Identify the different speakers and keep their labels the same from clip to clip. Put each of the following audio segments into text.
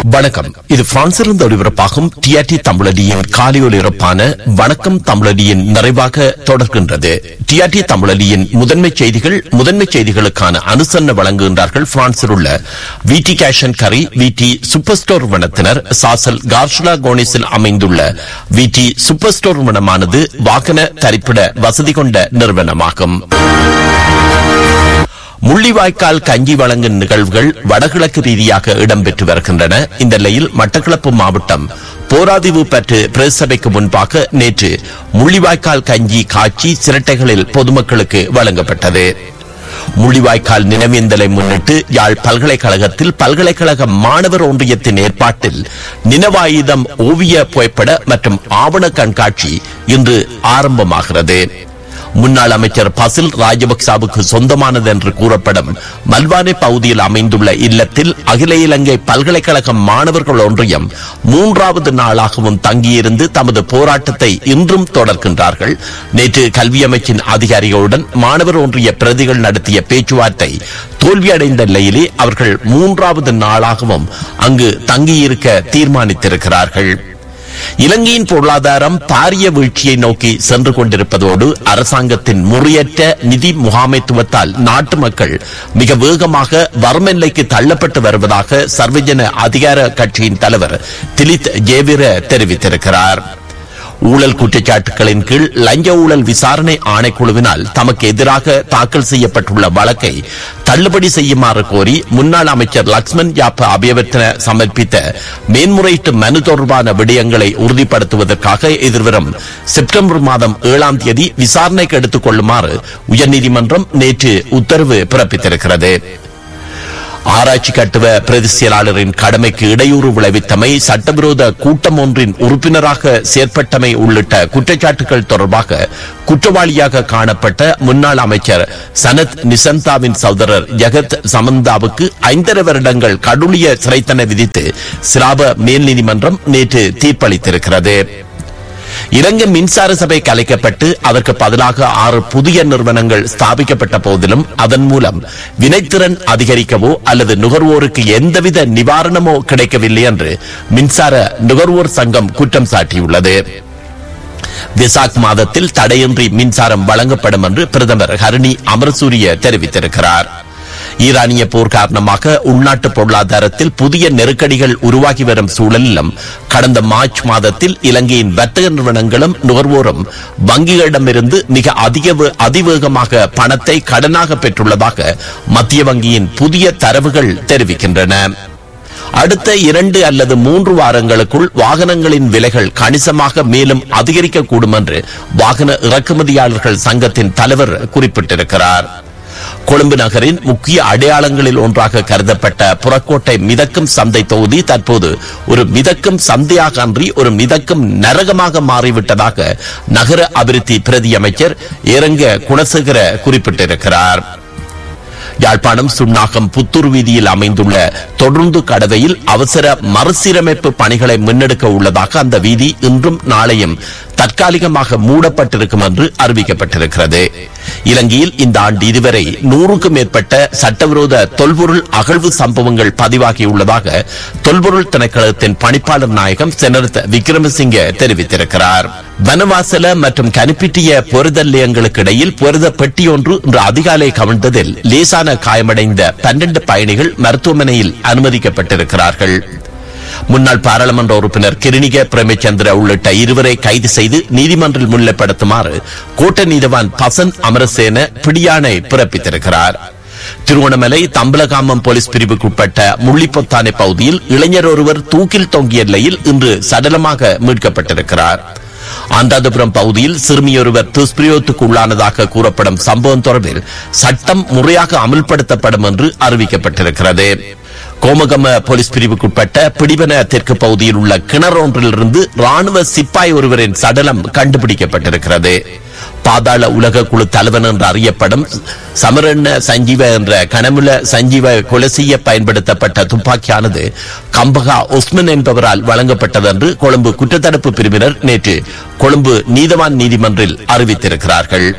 Speaker 1: வணக்கம் இது பிரான்சிலிருந்து ஒளிபரப்பாகும் டிஆர்டி தமிழடியின் காலையொலிபரப்பான வணக்கம் தமிழடியின் நிறைவாக தொடர்கின்றது டிஆர்டி தமிழடியின் முதன்மை செய்திகள் முதன்மை செய்திகளுக்கான அனுசரணை வழங்குகின்றார்கள் பிரான்சில் உள்ள விடி கேஷன் கரி விடி சூப்பர் ஸ்டோர் நிறுவனத்தினர் சாசல் கார்ஷுலா கோனிஸில் அமைந்துள்ள விடி சூப்பர் ஸ்டோர் நிறுவனமானது வாகன தரிப்பிட வசதி கொண்ட நிறுவனமாகும் முள்ளிவாய்க்கால் கஞ்சி வழங்கும் நிகழ்வுகள் வடகிழக்கு ரீதியாக இடம்பெற்று வருகின்றன இந்த நிலையில் மட்டக்களப்பு மாவட்டம் போராதிவு பற்று பிரசபைக்கு முன்பாக நேற்று முள்ளிவாய்க்கால் கஞ்சி காட்சி சிரட்டைகளில் பொதுமக்களுக்கு வழங்கப்பட்டது முள்ளிவாய்க்கால் நினைவேந்தலை முன்னிட்டு யாழ் பல்கலைக்கழகத்தில் பல்கலைக்கழக மாணவர் ஒன்றியத்தின் ஏற்பாட்டில் நினவாயுதம் ஓவிய புகைப்பட மற்றும் ஆவண கண்காட்சி இன்று ஆரம்பமாகிறது முன்னாள் அமைச்சர் பசில் ராஜபக்சாவுக்கு சொந்தமானது என்று கூறப்படும் மல்வானே பகுதியில் அமைந்துள்ள இல்லத்தில் அகில இலங்கை பல்கலைக்கழக மாணவர்கள் ஒன்றியம் மூன்றாவது நாளாகவும் தங்கியிருந்து தமது போராட்டத்தை இன்றும் தொடர்கின்றார்கள் நேற்று கல்வி அமைச்சின் அதிகாரிகளுடன் மாணவர் ஒன்றிய பிரதிகள் நடத்திய பேச்சுவார்த்தை தோல்வியடைந்த நிலையிலே அவர்கள் மூன்றாவது நாளாகவும் அங்கு தங்கியிருக்க தீர்மானித்திருக்கிறார்கள் இலங்கையின் பொருளாதாரம் பாரிய வீழ்ச்சியை நோக்கி சென்று கொண்டிருப்பதோடு அரசாங்கத்தின் முறையற்ற நிதி முகாமைத்துவத்தால் நாட்டு மக்கள் மிக வேகமாக வறுமை நிலைக்கு தள்ளப்பட்டு வருவதாக சர்வஜன அதிகார கட்சியின் தலைவர் திலித் ஜேவிர தெரிவித்திருக்கிறார் ஊழல் குற்றச்சாட்டுகளின் கீழ் லஞ்ச ஊழல் விசாரணை ஆணைக்குழுவினால் தமக்கு எதிராக தாக்கல் செய்யப்பட்டுள்ள வழக்கை தள்ளுபடி செய்யுமாறு கோரி முன்னாள் அமைச்சர் லக்ஷ்மண் யாப்ப அபியவர்த்தன சமர்ப்பித்த மேன்முறையீட்டு மனு தொடர்பான விடயங்களை உறுதிப்படுத்துவதற்காக எதிர்வரும் செப்டம்பர் மாதம் ஏழாம் தேதி விசாரணைக்கு எடுத்துக் கொள்ளுமாறு உயர்நீதிமன்றம் நேற்று உத்தரவு பிறப்பித்திருக்கிறது ஆராய்ச்சி கட்டுவ பிரதி செயலாளரின் கடமைக்கு இடையூறு விளைவித்தமை சட்டவிரோத கூட்டம் ஒன்றின் உறுப்பினராக செயற்பட்டமை உள்ளிட்ட குற்றச்சாட்டுகள் தொடர்பாக குற்றவாளியாக காணப்பட்ட முன்னாள் அமைச்சர் சனத் நிசந்தாவின் சகோதரர் ஜெகத் சமந்தாவுக்கு ஐந்தரை வருடங்கள் கடூழிய சிறைத்தனை விதித்து சிலாப மேல் நீதிமன்றம் நேற்று தீர்ப்பளித்திருக்கிறது இலங்கை மின்சார சபை கலைக்கப்பட்டு அதற்கு பதிலாக ஆறு புதிய நிறுவனங்கள் ஸ்தாபிக்கப்பட்ட போதிலும் அதன் மூலம் வினைத்திறன் அதிகரிக்கவோ அல்லது நுகர்வோருக்கு எந்தவித நிவாரணமோ கிடைக்கவில்லை என்று மின்சார நுகர்வோர் சங்கம் குற்றம் சாட்டியுள்ளது விசாக் மாதத்தில் தடையின்றி மின்சாரம் வழங்கப்படும் என்று பிரதமர் ஹரணி அமரசூரிய தெரிவித்திருக்கிறார் ஈரானிய போர் காரணமாக உள்நாட்டு பொருளாதாரத்தில் புதிய நெருக்கடிகள் உருவாகி வரும் சூழலிலும் கடந்த மார்ச் மாதத்தில் இலங்கையின் வர்த்தக நிறுவனங்களும் நுகர்வோரும் வங்கிகளிடமிருந்து மிக அதிக அதிவேகமாக பணத்தை கடனாக பெற்றுள்ளதாக மத்திய வங்கியின் புதிய தரவுகள் தெரிவிக்கின்றன அடுத்த இரண்டு அல்லது மூன்று வாரங்களுக்குள் வாகனங்களின் விலைகள் கணிசமாக மேலும் அதிகரிக்கக்கூடும் என்று வாகன இறக்குமதியாளர்கள் சங்கத்தின் தலைவர் குறிப்பிட்டிருக்கிறார் கொழும்பு நகரின் முக்கிய அடையாளங்களில் ஒன்றாக கருதப்பட்ட புறக்கோட்டை மிதக்கும் சந்தை தொகுதி தற்போது ஒரு மிதக்கும் சந்தையாக அன்றி ஒரு மிதக்கும் நரகமாக மாறிவிட்டதாக நகர அபிவிருத்தி பிரதி அமைச்சர் ஏரங்க குணசேகர குறிப்பிட்டிருக்கிறார் யாழ்ப்பாணம் சுண்ணாகம் புத்தூர் வீதியில் அமைந்துள்ள தொடர்ந்து கடவையில் அவசர மறுசீரமைப்பு பணிகளை முன்னெடுக்க உள்ளதாக அந்த வீதி இன்றும் நாளையும் தற்காலிகமாக மூடப்பட்டிருக்கும் என்று அறிவிக்கப்பட்டிருக்கிறது இலங்கையில் இந்த ஆண்டு இதுவரை நூறுக்கும் மேற்பட்ட சட்டவிரோத தொல்பொருள் அகழ்வு சம்பவங்கள் பதிவாகியுள்ளதாக தொல்பொருள் திணைக்களத்தின் பணிப்பாளர் நாயகம் செனரத் விக்ரமசிங்க தெரிவித்திருக்கிறார் வனவாசல மற்றும் கனிப்பிட்டிய பொருதல் நிலையங்களுக்கு இடையில் பொருத பெட்டி ஒன்று இன்று அதிகாலை கவிழ்ந்ததில் லேசான காயமடைந்த பன்னெண்டு பயணிகள் மருத்துவமனையில் அனுமதிக்கப்பட்டிருக்கிறார்கள் முன்னாள் பாராளுமன்ற உறுப்பினர் கிருணிக பிரேமச்சந்திர உள்ளிட்ட இருவரை கைது செய்து நீதிமன்றில் முன்னிலைப்படுத்துமாறு கோட்ட நீதவான் பசன் அமரசேன பிடியாணை பிறப்பித்திருக்கிறார் திருவண்ணாமலை தம்பலகாமம் போலீஸ் பிரிவுக்குட்பட்ட முள்ளிப்பொத்தானை பகுதியில் இளைஞர் ஒருவர் தூக்கில் தொங்கிய நிலையில் இன்று சடலமாக மீட்கப்பட்டிருக்கிறார் ஆண்டாதபுரம் பகுதியில் சிறுமியொருவர் துஷ்பிரயோகத்துக்கு உள்ளானதாக கூறப்படும் சம்பவம் தொடர்பில் சட்டம் முறையாக அமல்படுத்தப்படும் என்று அறிவிக்கப்பட்டிருக்கிறது கோமகம போலீஸ் பிரிவுக்குட்பட்ட பிடிவன தெற்கு பகுதியில் உள்ள கிணறு ஒன்றிலிருந்து ராணுவ சிப்பாய் ஒருவரின் சடலம் கண்டுபிடிக்கப்பட்டிருக்கிறது பாதாள உலக குழு தலைவன் என்று அறியப்படும் சமரண்ண சஞ்சீவ என்ற கனமுல சஞ்சீவ கொலை செய்ய பயன்படுத்தப்பட்ட துப்பாக்கியானது கம்பகா ஒஸ்மன் என்பவரால் வழங்கப்பட்டது என்று கொழும்பு குற்றத்தடுப்பு பிரிவினர் நேற்று கொழும்பு நீதவான் நீதிமன்றில் அறிவித்திருக்கிறார்கள்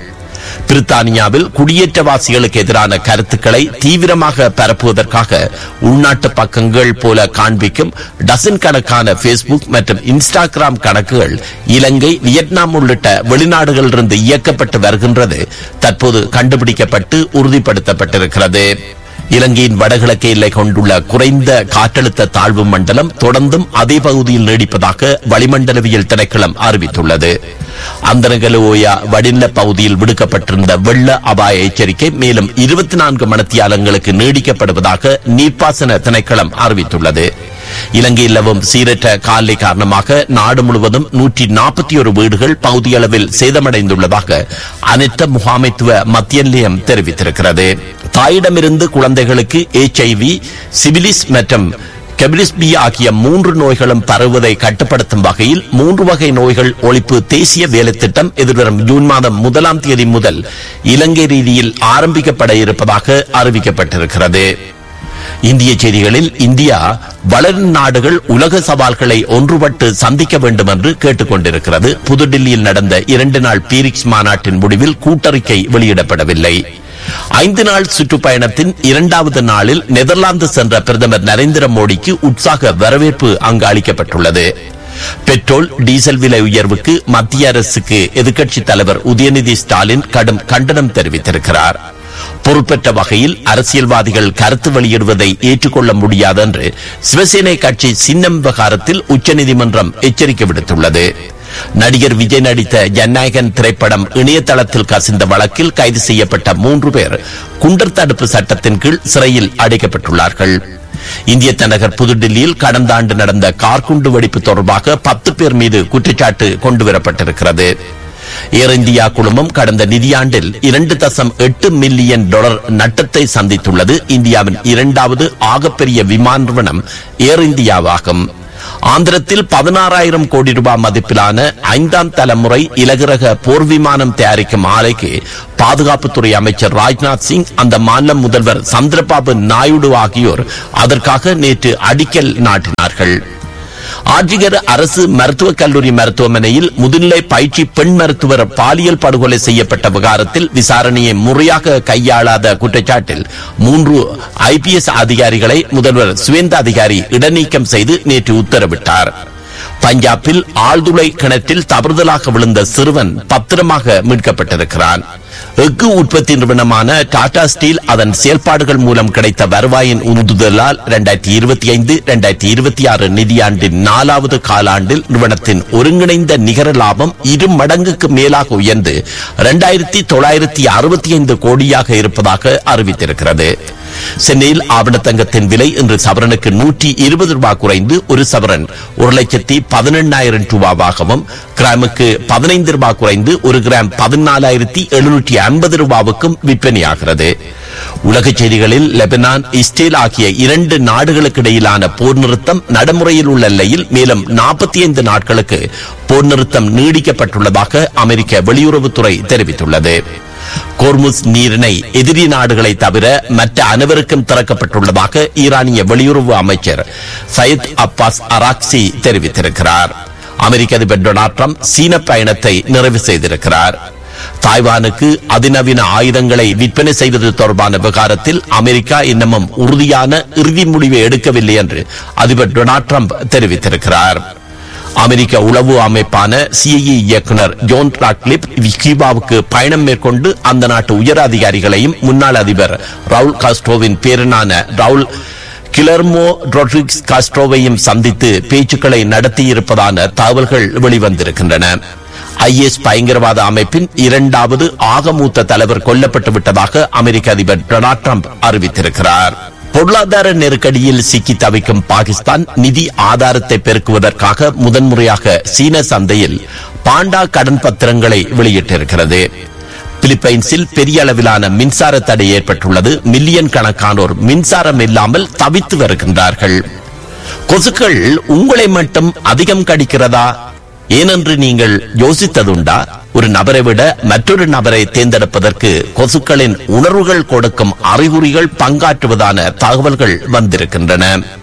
Speaker 1: பிரித்தானியாவில் குடியேற்றவாசிகளுக்கு எதிரான கருத்துக்களை தீவிரமாக பரப்புவதற்காக உள்நாட்டு பக்கங்கள் போல காண்பிக்கும் டசன் கணக்கான பேஸ்புக் மற்றும் இன்ஸ்டாகிராம் கணக்குகள் இலங்கை வியட்நாம் உள்ளிட்ட வெளிநாடுகளிலிருந்து இயக்கப்பட்டு வருகின்றது தற்போது கண்டுபிடிக்கப்பட்டு உறுதிப்படுத்தப்பட்டிருக்கிறது இலங்கையின் வடகிழக்கு எல்லை கொண்டுள்ள குறைந்த காற்றழுத்த தாழ்வு மண்டலம் தொடர்ந்தும் அதே பகுதியில் நீடிப்பதாக வளிமண்டலவியல் திணைக்களம் அறிவித்துள்ளது அந்தரங்கல ஓயா வடிநில பகுதியில் விடுக்கப்பட்டிருந்த வெள்ள அபாய எச்சரிக்கை மேலும் இருபத்தி நான்கு மணத்தியாலங்களுக்கு நீடிக்கப்படுவதாக நீர்ப்பாசன திணைக்களம் அறிவித்துள்ளது இலங்கையில் நிலவும் சீரற்ற காலை காரணமாக நாடு முழுவதும் நூற்றி நாற்பத்தி ஒரு வீடுகள் பகுதியளவில் சேதமடைந்துள்ளதாக அனைத்த முகாமைத்துவ மத்திய நிலையம் தெரிவித்திருக்கிறது தாயிடமிருந்து குழந்தைகளுக்கு எச்ஐவி சிபிலிஸ் மற்றும் கெபிலிஸ்பி ஆகிய மூன்று நோய்களும் பரவுவதை கட்டுப்படுத்தும் வகையில் மூன்று வகை நோய்கள் ஒழிப்பு தேசிய வேலைத்திட்டம் எதிர்வரும் ஜூன் மாதம் முதலாம் தேதி முதல் இலங்கை ரீதியில் ஆரம்பிக்கப்பட இருப்பதாக அறிவிக்கப்பட்டிருக்கிறது இந்திய செய்திகளில் இந்தியா வளரும் நாடுகள் உலக சவால்களை ஒன்றுபட்டு சந்திக்க வேண்டும் என்று கேட்டுக் கொண்டிருக்கிறது புதுடில்லியில் நடந்த இரண்டு நாள் பீரிக்ஸ் மாநாட்டின் முடிவில் கூட்டறிக்கை வெளியிடப்படவில்லை ஐந்து நாள் சுற்றுப்பயணத்தின் இரண்டாவது நாளில் நெதர்லாந்து சென்ற பிரதமர் நரேந்திர மோடிக்கு உற்சாக வரவேற்பு அங்கு அளிக்கப்பட்டுள்ளது பெட்ரோல் டீசல் விலை உயர்வுக்கு மத்திய அரசுக்கு எதிர்க்கட்சித் தலைவர் உதயநிதி ஸ்டாலின் கடும் கண்டனம் தெரிவித்திருக்கிறார் பொறுப்பற்ற வகையில் அரசியல்வாதிகள் கருத்து வெளியிடுவதை ஏற்றுக்கொள்ள முடியாது என்று சிவசேனை கட்சி சின்னம் விவகாரத்தில் உச்சநீதிமன்றம் எச்சரிக்கை விடுத்துள்ளது நடிகர் விஜய் நடித்த ஜனநாயகன் திரைப்படம் இணையதளத்தில் கசிந்த வழக்கில் கைது செய்யப்பட்ட மூன்று பேர் குண்டர் தடுப்பு சட்டத்தின் கீழ் சிறையில் அடைக்கப்பட்டுள்ளார்கள் இந்திய தலைநகர் புதுடில்லியில் கடந்த ஆண்டு நடந்த கார்குண்டு வெடிப்பு தொடர்பாக பத்து பேர் மீது குற்றச்சாட்டு கொண்டுவரப்பட்டிருக்கிறது ஏர் இந்தியா குழுமம் கடந்த நிதியாண்டில் இரண்டு தசம் எட்டு மில்லியன் டாலர் நட்டத்தை சந்தித்துள்ளது இந்தியாவின் இரண்டாவது ஆகப்பெரிய விமான நிறுவனம் ஏர் இந்தியாவாகும் ஆந்திரத்தில் பதினாறாயிரம் கோடி ரூபாய் மதிப்பிலான ஐந்தாம் தலைமுறை இலகுரக போர் விமானம் தயாரிக்கும் ஆலைக்கு பாதுகாப்புத்துறை அமைச்சர் ராஜ்நாத் சிங் அந்த மாநில முதல்வர் சந்திரபாபு நாயுடு ஆகியோர் அதற்காக நேற்று அடிக்கல் நாட்டினார்கள் ஆட்சிகர் அரசு மருத்துவக் கல்லூரி மருத்துவமனையில் முதுநிலை பயிற்சி பெண் மருத்துவர் பாலியல் படுகொலை செய்யப்பட்ட விவகாரத்தில் விசாரணையை முறையாக கையாளாத குற்றச்சாட்டில் மூன்று ஐபிஎஸ் அதிகாரிகளை முதல்வர் சுவேந்த அதிகாரி இடைநீக்கம் செய்து நேற்று உத்தரவிட்டார் பஞ்சாபில் ஆழ்துளை கிணற்றில் தவறுதலாக விழுந்த சிறுவன் பத்திரமாக மீட்கப்பட்டிருக்கிறான் எஃகு உற்பத்தி நிறுவனமான டாடா ஸ்டீல் அதன் செயல்பாடுகள் மூலம் கிடைத்த வருவாயின் உந்துதலால் இரண்டாயிரத்தி இருபத்தி ஐந்து இரண்டாயிரத்தி இருபத்தி ஆறு நிதியாண்டின் நாலாவது காலாண்டில் நிறுவனத்தின் ஒருங்கிணைந்த நிகர லாபம் இரு மடங்குக்கு மேலாக உயர்ந்து இரண்டாயிரத்தி தொள்ளாயிரத்தி அறுபத்தி ஐந்து கோடியாக இருப்பதாக அறிவித்திருக்கிறது சென்னையில் ஆவணத்தங்கத்தின் விலை இன்று சவரனுக்கு நூற்றி இருபது ரூபாய் குறைந்து ஒரு சவரன் ஒரு லட்சத்தி பதினெண்ணாயிரம் ரூபாவாகவும் கிராமுக்கு பதினைந்து ரூபாய் குறைந்து ஒரு கிராம் பதினாலாயிரத்தி எழுநூற்றி ஐம்பது ரூபாவுக்கும் விற்பனையாகிறது உலகச் செய்திகளில் லெபனான் இஸ்ரேல் ஆகிய இரண்டு நாடுகளுக்கு இடையிலான போர் நிறுத்தம் நடைமுறையில் உள்ள நிலையில் மேலும் நாற்பத்தி ஐந்து நாட்களுக்கு போர் நிறுத்தம் நீடிக்கப்பட்டுள்ளதாக அமெரிக்க வெளியுறவுத்துறை தெரிவித்துள்ளது கோர்முஸ் நீரிணை எதிரி நாடுகளை தவிர மற்ற அனைவருக்கும் திறக்கப்பட்டுள்ளதாக ஈரானிய வெளியுறவு அமைச்சர் சயத் அப்பாஸ் அராக்சி தெரிவித்திருக்கிறார் அமெரிக்க அதிபர் டொனால்ட் ட்ரம்ப் சீன பயணத்தை நிறைவு செய்திருக்கிறார் தாய்வானுக்கு அதிநவீன ஆயுதங்களை விற்பனை செய்வது தொடர்பான விவகாரத்தில் அமெரிக்கா இன்னமும் உறுதியான இறுதி முடிவை எடுக்கவில்லை என்று அதிபர் டொனால்ட் ட்ரம்ப் தெரிவித்திருக்கிறார் அமெரிக்க உளவு அமைப்பான சிஐஏ இயக்குனர் ஜோன் ராட்லிப் கியூபாவுக்கு பயணம் மேற்கொண்டு அந்த நாட்டு உயர் அதிகாரிகளையும் முன்னாள் அதிபர் ரவுல் காஸ்ட்ரோவின் பேரனான ரவுல் கிளர்மோ ரொட்ரிக்ஸ் காஸ்ட்ரோவையும் சந்தித்து பேச்சுக்களை நடத்தியிருப்பதான தகவல்கள் வெளிவந்திருக்கின்றன ஐஎஸ் பயங்கரவாத அமைப்பின் இரண்டாவது ஆகமூத்த தலைவர் கொல்லப்பட்டு விட்டதாக அமெரிக்க அதிபர் டொனால்ட் ட்ரம்ப் அறிவித்திருக்கிறார் பொருளாதார நெருக்கடியில் சிக்கி தவிக்கும் பாகிஸ்தான் நிதி ஆதாரத்தை பெருக்குவதற்காக முதன்முறையாக சீன சந்தையில் பாண்டா கடன் பத்திரங்களை வெளியிட்டிருக்கிறது பிலிப்பைன்ஸில் பெரிய அளவிலான மின்சார தடை ஏற்பட்டுள்ளது மில்லியன் கணக்கானோர் மின்சாரம் இல்லாமல் தவித்து வருகின்றார்கள் கொசுக்கள் உங்களை மட்டும் அதிகம் கடிக்கிறதா ஏனென்று நீங்கள் யோசித்ததுண்டா ஒரு நபரை விட மற்றொரு நபரை தேர்ந்தெடுப்பதற்கு கொசுக்களின் உணர்வுகள் கொடுக்கும் அறிகுறிகள் பங்காற்றுவதான தகவல்கள் வந்திருக்கின்றன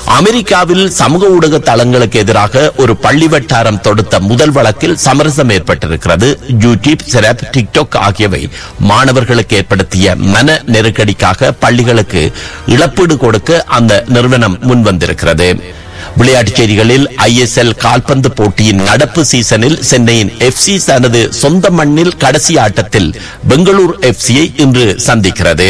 Speaker 1: அமெரிக்காவில் சமூக ஊடக தளங்களுக்கு எதிராக ஒரு பள்ளி வட்டாரம் தொடுத்த முதல் வழக்கில் சமரசம் ஏற்பட்டிருக்கிறது யூடியூப் சிரப் டிக்டாக் ஆகியவை மாணவர்களுக்கு ஏற்படுத்திய மன நெருக்கடிக்காக பள்ளிகளுக்கு இழப்பீடு கொடுக்க அந்த நிறுவனம் முன்வந்திருக்கிறது விளையாட்டுச் செய்திகளில் ஐஎஸ்எல் கால்பந்து போட்டியின் நடப்பு சீசனில் சென்னையின் எஃப்சி தனது சொந்த மண்ணில் கடைசி ஆட்டத்தில் பெங்களூர் எஃப்சியை இன்று சந்திக்கிறது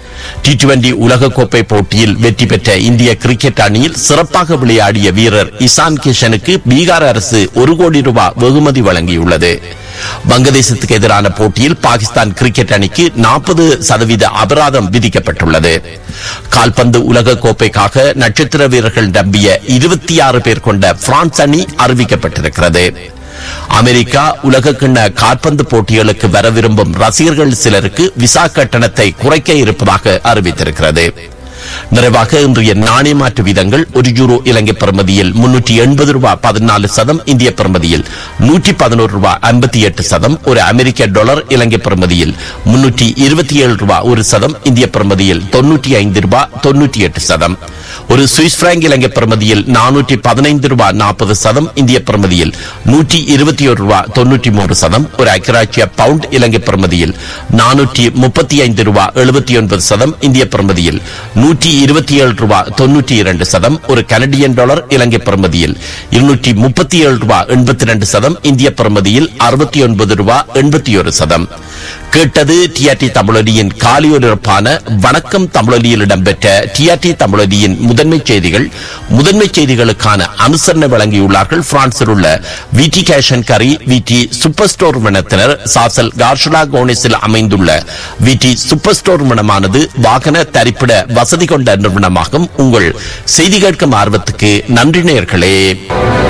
Speaker 1: டி டுவெண்டி உலகக்கோப்பை போட்டியில் வெற்றி பெற்ற இந்திய கிரிக்கெட் அணியில் சிறப்பாக விளையாடிய வீரர் இசான் கிஷனுக்கு பீகார் அரசு ஒரு கோடி ரூபாய் வெகுமதி வழங்கியுள்ளது வங்கதேசத்துக்கு எதிரான போட்டியில் பாகிஸ்தான் கிரிக்கெட் அணிக்கு நாற்பது சதவீத அபராதம் விதிக்கப்பட்டுள்ளது கால்பந்து உலக கோப்பைக்காக நட்சத்திர வீரர்கள் நம்பிய இருபத்தி ஆறு பேர் கொண்ட பிரான்ஸ் அணி அறிவிக்கப்பட்டிருக்கிறது அமெரிக்கா உலகக்கிண்ண கால்பந்து போட்டிகளுக்கு வர விரும்பும் ரசிகர்கள் சிலருக்கு விசா கட்டணத்தை குறைக்க இருப்பதாக அறிவித்திருக்கிறது நிறைவாக இன்றைய நாணய மாற்று வீதங்கள் ஒரு யூரோ இலங்கை பிரமதியில் முன்னூற்றி எண்பது ரூபாய் பதினாலு சதம் இந்திய பிரமதியில் நூற்றி பதினோரு ரூபாய் ஐம்பத்தி எட்டு சதம் ஒரு அமெரிக்க டாலர் இலங்கை பிரமதியில் முன்னூற்றி இருபத்தி ஏழு ரூபாய் ஒரு சதம் இந்திய பிரமதியில் தொன்னூற்றி ஐந்து ரூபாய் தொன்னூற்றி எட்டு சதம் ஒரு சுவிஸ் பிராங்க் இலங்கை பிரமதியில் நானூற்றி பதினைந்து ரூபாய் நாற்பது சதம் இந்திய பிரமதியில் நூற்றி இருபத்தி ஒரு ரூபாய் தொன்னூற்றி மூன்று சதம் ஒரு ஐக்கியராட்சிய பவுண்ட் இலங்கை பிரமதியில் நானூற்றி முப்பத்தி ஐந்து ரூபாய் எழுபத்தி ஒன்பது சதம் இந்திய பிரமதியில் நூற்றி இருபத்தி ஏழு ரூபாய் தொன்னூற்றி இரண்டு சதம் ஒரு கனடியன் டாலர் இலங்கை பிரமதியில் இருநூற்றி முப்பத்தி ஏழு ரூபாய் எண்பத்தி ரெண்டு சதம் இந்திய பிரமதியில் அறுபத்தி ஒன்பது ரூபாய் எண்பத்தி ஒரு சதம் கேட்டது டிஆர்டி தமிழொலியின் காலியொலிரப்பான வணக்கம் தமிழொலியில் இடம்பெற்ற டிஆர்டி தமிழொலியின் முதன்மை செய்திகள் முதன்மை செய்திகளுக்கான அனுசரணை வழங்கியுள்ளார்கள் பிரான்சில் உள்ள விடி கேஷன் கரி விடி சூப்பர் ஸ்டோர் நிறுவனத்தினர் சாசல் கார்ஷுலா கோனிஸில் அமைந்துள்ள விடி சூப்பர் ஸ்டோர் நிறுவனமானது வாகன தரிப்பிட வசதி கொண்ட நிறுவனமாகும் உங்கள் செய்தி கேட்கும் ஆர்வத்துக்கு நன்றி நேயர்களே